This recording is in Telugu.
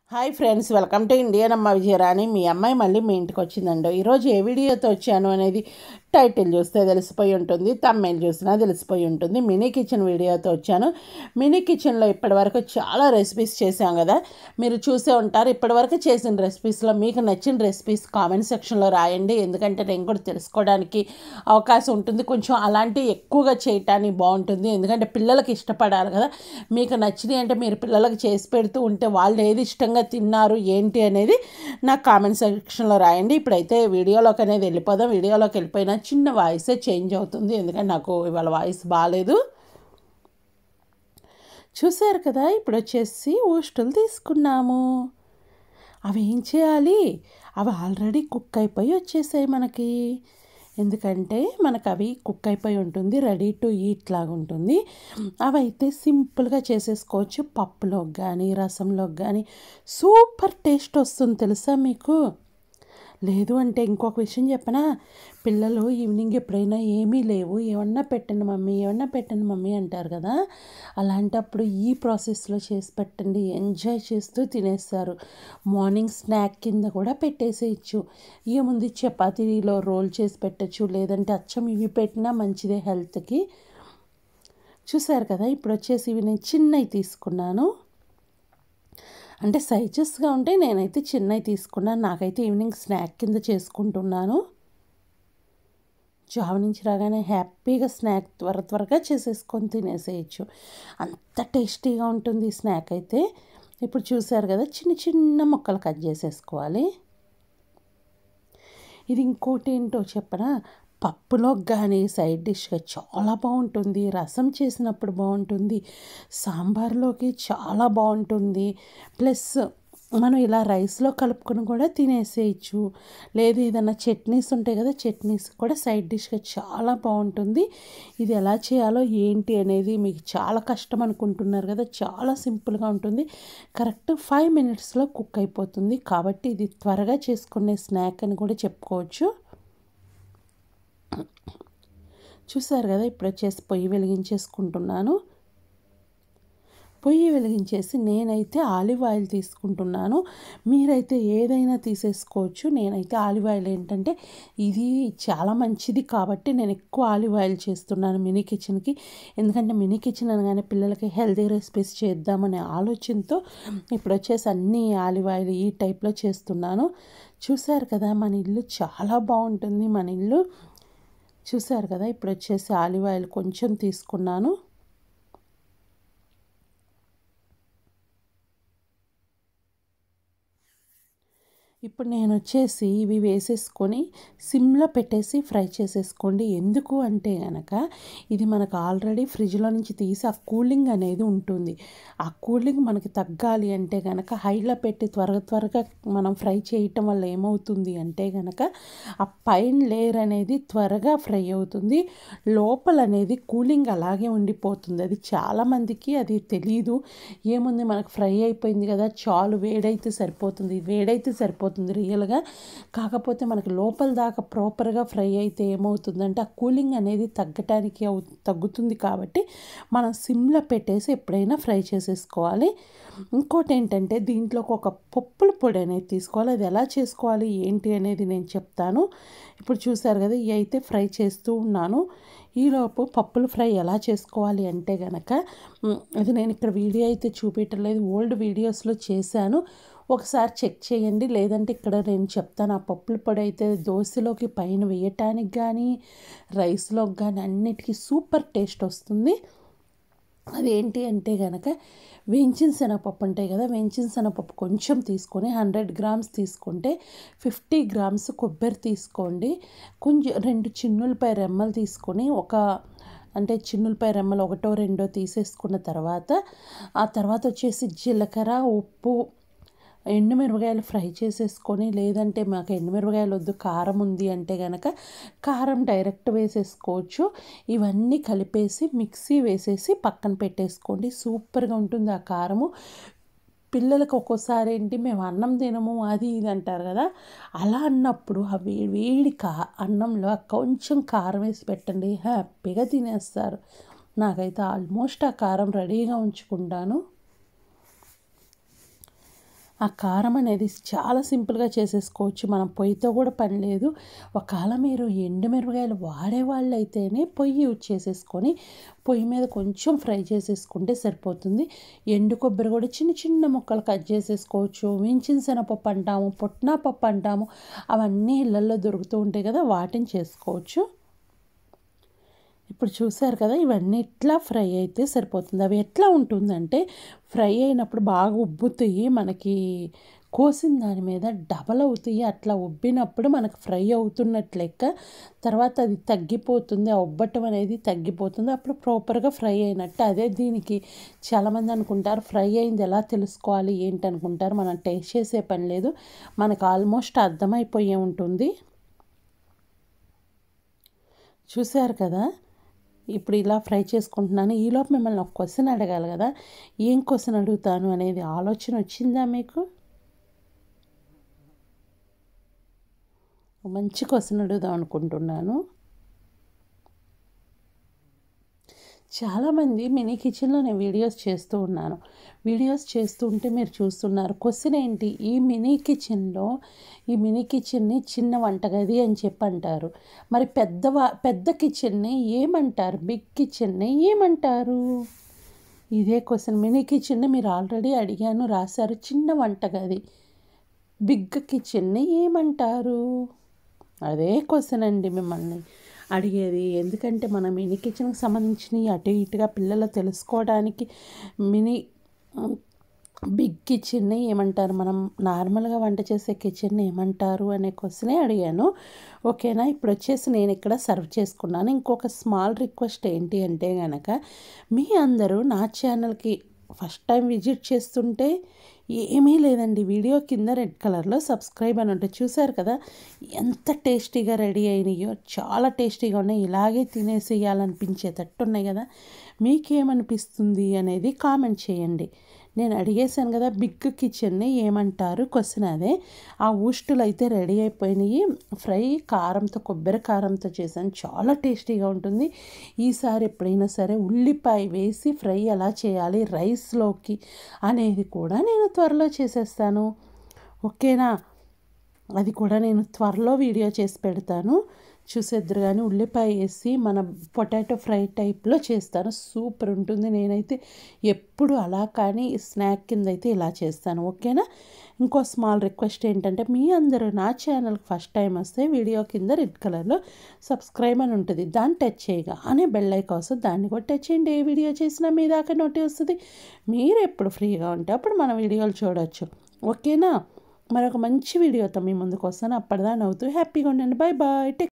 hi friends welcome to Indian అమ్మ విజయరాణి మీ అమ్మాయి మళ్ళీ మీ ఇంటికి వచ్చిందండి ఈరోజు ఏ వీడియోతో వచ్చాను అనేది టైటిల్ చూస్తే తెలిసిపోయి ఉంటుంది తమ్మేలు చూసినా తెలిసిపోయి ఉంటుంది మినీ కిచెన్ వీడియోతో వచ్చాను మినీ కిచెన్లో ఇప్పటివరకు చాలా రెసిపీస్ చేశాం కదా మీరు చూసే ఉంటారు ఇప్పటివరకు చేసిన రెసిపీస్లో మీకు నచ్చిన రెసిపీస్ కామెంట్ సెక్షన్లో రాయండి ఎందుకంటే నేను కూడా తెలుసుకోవడానికి అవకాశం ఉంటుంది కొంచెం అలాంటి ఎక్కువగా చేయటానికి బాగుంటుంది ఎందుకంటే పిల్లలకి ఇష్టపడాలి కదా మీకు నచ్చినవి అంటే మీరు పిల్లలకి చేసి పెడుతూ ఉంటే వాళ్ళు ఏది ఇష్టంగా తిన్నారు ఏంటి అనేది నాకు కామెంట్ సెక్షన్లో రాయండి ఇప్పుడైతే వీడియోలోకి అనేది వెళ్ళిపోదాం వీడియోలోకి వెళ్ళిపోయినా చిన్న వాయిసే చేంజ్ అవుతుంది ఎందుకంటే నాకు ఇవాళ వాయిస్ బాగాలేదు చూశారు కదా ఇప్పుడు వచ్చేసి ఊస్టులు తీసుకున్నాము అవి ఏం చేయాలి అవి ఆల్రెడీ కుక్ అయిపోయి వచ్చేసాయి మనకి ఎందుకంటే మనకు అవి కుక్ అయిపోయి ఉంటుంది రెడీ టు ఈట్ లాగా ఉంటుంది అవి అయితే సింపుల్గా చేసేసుకోవచ్చు పప్పులోకి కానీ రసంలోకి కానీ సూపర్ టేస్ట్ వస్తుంది తెలుసా మీకు లేదు అంటే ఇంకొక విషయం చెప్పనా పిల్లలు ఈవినింగ్ ఎప్పుడైనా ఏమీ లేవు ఏమన్నా పెట్టండి మమ్మీ ఏమన్నా పెట్టండి మమ్మీ అంటారు కదా అలాంటప్పుడు ఈ ప్రాసెస్లో చేసి పెట్టండి ఎంజాయ్ చేస్తూ తినేస్తారు మార్నింగ్ స్నాక్ కింద కూడా పెట్టేసేయచ్చు ఏముంది చపాతీలో రోల్ చేసి పెట్టచ్చు లేదంటే అచ్చం ఇవి పెట్టినా మంచిదే హెల్త్కి చూసారు కదా ఇప్పుడు వచ్చేసి ఇవి నేను చిన్నవి తీసుకున్నాను అంటే సైజెస్గా ఉంటే నేనైతే చిన్నవి తీసుకున్నాను నాకైతే ఈవినింగ్ స్నాక్ కింద చేసుకుంటున్నాను జాబ్ నుంచి రాగానే హ్యాపీగా స్నాక్ త్వర త్వరగా చేసేసుకొని తినేసేయచ్చు అంత టేస్టీగా ఉంటుంది స్నాక్ అయితే ఇప్పుడు చూసారు కదా చిన్న చిన్న ముక్కలు కట్ చేసేసుకోవాలి ఇది ఇంకోటి ఏంటో చెప్పనా పప్పులోకి కానీ సైడ్ డిష్గా చాలా బాగుంటుంది రసం చేసినప్పుడు బాగుంటుంది సాంబార్లోకి చాలా బాగుంటుంది ప్లస్ మనం ఇలా రైస్లో కలుపుకొని కూడా తినేసేయచ్చు లేదు ఏదైనా చట్నీస్ ఉంటాయి కదా చట్నీస్ కూడా సైడ్ డిష్గా చాలా బాగుంటుంది ఇది ఎలా చేయాలో ఏంటి అనేది మీకు చాలా కష్టం అనుకుంటున్నారు కదా చాలా సింపుల్గా ఉంటుంది కరెక్ట్ ఫైవ్ మినిట్స్లో కుక్ అయిపోతుంది కాబట్టి ఇది త్వరగా చేసుకునే స్నాక్ అని కూడా చెప్పుకోవచ్చు చూసారు కదా ఇప్పుడు వచ్చేసి పొయ్యి వెలిగించేసుకుంటున్నాను పొయ్యి వెలిగించేసి నేనైతే ఆలివ్ ఆయిల్ తీసుకుంటున్నాను మీరైతే ఏదైనా తీసేసుకోవచ్చు నేనైతే ఆలివ్ ఆయిల్ ఏంటంటే ఇది చాలా మంచిది కాబట్టి నేను ఎక్కువ ఆలివ్ ఆయిల్ చేస్తున్నాను మినీ కిచెన్కి ఎందుకంటే మినీ కిచెన్ అనగానే పిల్లలకి హెల్తీ రెసిపీస్ చేద్దామనే ఆలోచనతో ఇప్పుడు వచ్చేసి అన్ని ఆలివ్ ఆయిల్ ఈ టైప్లో చేస్తున్నాను చూసారు కదా మన ఇల్లు చాలా బాగుంటుంది మన ఇల్లు చూసారు కదా ఇప్పుడు వచ్చేసి ఆలివ్ ఆయిల్ కొంచెం తీసుకున్నాను ఇప్పుడు నేను వచ్చేసి ఇవి వేసేసుకొని సిమ్లో పెట్టేసి ఫ్రై చేసేసుకోండి ఎందుకు అంటే కనుక ఇది మనకు ఆల్రెడీ ఫ్రిడ్జ్లో నుంచి తీసి ఆ కూలింగ్ అనేది ఉంటుంది ఆ కూలింగ్ మనకి తగ్గాలి అంటే కనుక హైలో పెట్టి త్వర త్వరగా మనం ఫ్రై చేయటం వల్ల ఏమవుతుంది అంటే కనుక ఆ పైన లేయర్ అనేది త్వరగా ఫ్రై అవుతుంది లోపల అనేది కూలింగ్ అలాగే ఉండిపోతుంది అది చాలామందికి అది తెలియదు ఏముంది మనకు ఫ్రై అయిపోయింది కదా చాలు వేడైతే సరిపోతుంది వేడైతే సరిపోతుంది అయిపోతుంది రియల్గా కాకపోతే మనకి లోపల దాకా ప్రాపర్గా ఫ్రై అయితే ఏమవుతుందంటే ఆ కూలింగ్ అనేది తగ్గటానికి అవు తగ్గుతుంది కాబట్టి మనం సిమ్లో పెట్టేసి ఎప్పుడైనా ఫ్రై చేసేసుకోవాలి ఇంకోటి ఏంటంటే దీంట్లోకి ఒక పప్పుల పొడి అనేది తీసుకోవాలి అది ఎలా చేసుకోవాలి ఏంటి అనేది నేను చెప్తాను ఇప్పుడు చూసారు కదా ఇవి అయితే ఫ్రై చేస్తూ ఉన్నాను ఈలోపు పప్పుల ఫ్రై ఎలా చేసుకోవాలి అంటే గనక అది నేను ఇక్కడ వీడియో అయితే చూపించలేదు ఓల్డ్ వీడియోస్లో చేశాను ఒకసారి చెక్ చేయండి లేదంటే ఇక్కడ నేను చెప్తాను ఆ పప్పుల పొడి అయితే దోశలోకి పైన వేయటానికి కానీ రైస్లోకి కానీ అన్నిటికీ సూపర్ టేస్ట్ వస్తుంది అదేంటి అంటే కనుక వేయించిన శనగపప్పు ఉంటాయి కదా వేయించిన శనగపప్పు కొంచెం తీసుకొని హండ్రెడ్ గ్రామ్స్ తీసుకుంటే ఫిఫ్టీ గ్రామ్స్ కొబ్బరి తీసుకోండి కొంచెం రెండు చిన్నులపై రెమ్మలు తీసుకొని ఒక అంటే చిన్నులపై రెమ్మలు ఒకటో రెండో తీసేసుకున్న తర్వాత ఆ తర్వాత వచ్చేసి జీలకర్ర ఉప్పు ఎండుమిరపకాయలు ఫ్రై చేసేసుకొని లేదంటే మాకు ఎండుమిరపకాయలు వద్దు కారం ఉంది అంటే కనుక కారం డైరెక్ట్ వేసేసుకోవచ్చు ఇవన్నీ కలిపేసి మిక్సీ వేసేసి పక్కన పెట్టేసుకోండి సూపర్గా ఉంటుంది ఆ కారము పిల్లలకు ఒక్కోసారి ఏంటి మేము అన్నం తినము అది ఇది అంటారు కదా అలా అన్నప్పుడు ఆ వే వేడి కా అన్నంలో కొంచెం కారం వేసి పెట్టండి హ్యాపీగా తినేస్తారు నాకైతే ఆల్మోస్ట్ ఆ కారం రెడీగా ఉంచుకుంటాను ఆ కారం అనేది చాలా సింపుల్గా చేసేసుకోవచ్చు మనం పొయ్యితో కూడా పని లేదు ఒకవేళ మీరు ఎండుమిరపకాయలు వాడే వాళ్ళు అయితేనే పొయ్యి యూజ్ చేసేసుకొని పొయ్యి మీద కొంచెం ఫ్రై చేసేసుకుంటే సరిపోతుంది ఎండు కొబ్బరి కూడా చిన్న చిన్న ముక్కలు కట్ చేసేసుకోవచ్చు వేయించిన శనగపప్పు అంటాము పుట్నా పప్పు అంటాము అవన్నీ ఇళ్ళల్లో దొరుకుతూ ఉంటాయి కదా వాటిని చేసుకోవచ్చు ఇప్పుడు చూసారు కదా ఇవన్నీ ఇట్లా ఫ్రై అయితే సరిపోతుంది అవి ఎట్లా ఉంటుందంటే ఫ్రై అయినప్పుడు బాగా ఉబ్బుతాయి మనకి కోసిన దాని మీద డబల్ అవుతాయి అట్లా ఉబ్బినప్పుడు మనకు ఫ్రై అవుతున్నట్లు లెక్క తర్వాత అది తగ్గిపోతుంది ఆ ఉబ్బటం అనేది తగ్గిపోతుంది అప్పుడు ప్రాపర్గా ఫ్రై అయినట్టు అదే దీనికి చాలామంది అనుకుంటారు ఫ్రై అయింది ఎలా తెలుసుకోవాలి ఏంటి అనుకుంటారు మనం టేస్ట్ చేసే పని లేదు మనకు ఆల్మోస్ట్ అర్థమైపోయే ఉంటుంది చూశారు కదా ఇప్పుడు ఇలా ఫ్రై చేసుకుంటున్నాను ఈలోపు మిమ్మల్ని ఒక క్వశ్చన్ అడగాలి కదా ఏం క్వశ్చన్ అడుగుతాను అనేది ఆలోచన వచ్చిందా మీకు మంచి క్వశ్చన్ అడుగుదాం అనుకుంటున్నాను చాలామంది మినీ కిచెన్లో నేను వీడియోస్ చేస్తూ ఉన్నాను వీడియోస్ చేస్తూ ఉంటే మీరు చూస్తున్నారు క్వశ్చన్ ఏంటి ఈ మినీ కిచెన్లో ఈ మినీ కిచెన్ని చిన్న వంటగది అని చెప్పి అంటారు మరి పెద్ద పెద్ద కిచెన్ని ఏమంటారు బిగ్ కిచెన్ని ఏమంటారు ఇదే క్వశ్చన్ మినీ కిచెన్ని మీరు ఆల్రెడీ అడిగాను రాశారు చిన్న వంటగది బిగ్ కిచెన్ని ఏమంటారు అదే క్వశ్చన్ అండి మిమ్మల్ని అడిగేది ఎందుకంటే మన మినీ కిచెన్కి సంబంధించినవి అటు ఇటుగా పిల్లలు తెలుసుకోవడానికి మినీ బిగ్ కిచెన్ని ఏమంటారు మనం నార్మల్గా వంట చేసే కిచెన్ని ఏమంటారు అనే క్వశ్చనే అడిగాను ఓకేనా ఇప్పుడు వచ్చేసి నేను ఇక్కడ సర్వ్ చేసుకున్నాను ఇంకొక స్మాల్ రిక్వెస్ట్ ఏంటి అంటే కనుక మీ అందరూ నా ఛానల్కి ఫస్ట్ టైం విజిట్ చేస్తుంటే ఏమీ లేదండి వీడియో కింద రెడ్ కలర్లో సబ్స్క్రైబ్ అని ఉంటుంది చూసారు కదా ఎంత టేస్టీగా రెడీ అయినాయో చాలా టేస్టీగా ఉన్నాయి ఇలాగే తినేసేయాలనిపించేటట్టు ఉన్నాయి కదా మీకేమనిపిస్తుంది అనేది కామెంట్ చేయండి నేను అడిగేశాను కదా బిగ్ కిచెన్ని ఏమంటారు క్వశ్చన్ అదే ఆ ఊస్టులు అయితే రెడీ అయిపోయినాయి ఫ్రై కారంతో కొబ్బరి కారంతో చేశాను చాలా టేస్టీగా ఉంటుంది ఈసారి ఎప్పుడైనా సరే ఉల్లిపాయ వేసి ఫ్రై ఎలా చేయాలి రైస్లోకి అనేది కూడా నేను త్వరలో చేసేస్తాను ఓకేనా అది కూడా నేను త్వరలో వీడియో చేసి పెడతాను చూసేద్దరు కానీ ఉల్లిపాయ వేసి మన పొటాటో ఫ్రై టైప్లో చేస్తాను సూపర్ ఉంటుంది నేనైతే ఎప్పుడు అలా కానీ స్నాక్ కింద అయితే ఇలా చేస్తాను ఓకేనా ఇంకో స్మాల్ రిక్వెస్ట్ ఏంటంటే మీ అందరూ నా ఛానల్కి ఫస్ట్ టైం వస్తే వీడియో కింద రెడ్ కలర్లో సబ్స్క్రైబ్ అని ఉంటుంది దాన్ని టచ్ చేయగా అనే బెల్ ఐకాన్ వస్తుంది దాన్ని కూడా టచ్ చేయండి ఏ వీడియో చేసినా మీ దాకా నోటి వస్తుంది మీరు ఎప్పుడు ఫ్రీగా ఉంటే అప్పుడు మన వీడియోలు చూడవచ్చు ఓకేనా మరొక మంచి వీడియోతో మీ ముందుకు వస్తాను అప్పటిదా నవ్వుతూ హ్యాపీగా ఉండండి బాయ్ బాయ్ టేక్